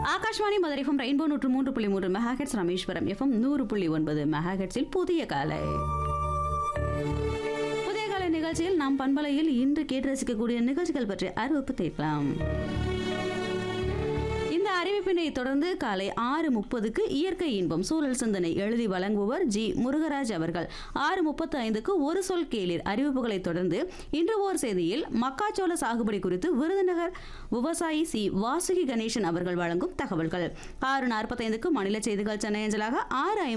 Akashvani Madurai FM rainbow நூற்று மூன்று புள்ளி மூன்று மெகாஹெட்ஸ் ராமேஸ்வரம் எஃப்எம் நூறு புள்ளி ஒன்பது மெகாஹெட்ஸில் புதிய காலை புதிய காலை நிகழ்ச்சியில் நாம் பண்பலையில் இன்று கேட்டு ரசிக்கக்கூடிய நிகழ்ச்சிகள் பற்றி அறிவிப்பு தேக்கலாம் இந்த அறிவிப்பினை தொடர்ந்து காலை ஆறு முப்பதுக்கு இயற்கை இன்பம் சூழல் சிந்தனை எழுதி வழங்குபவர் ஜி முருகராஜ் அவர்கள் ஆறு முப்பத்து ஐந்துக்கு ஒரு சொல் கேளீர் அறிவிப்புகளை தொடர்ந்து இன்று ஓர் செய்தியில் மக்காச்சோள சாகுபடி குறித்து விருதுநகர் விவசாயி சி வாசுகி கணேசன் அவர்கள் வழங்கும் தகவல்கள் ஆறு நாற்பத்தைந்துக்கு மாநில செய்திகள் சென்னை அஞ்சலாக ஆறு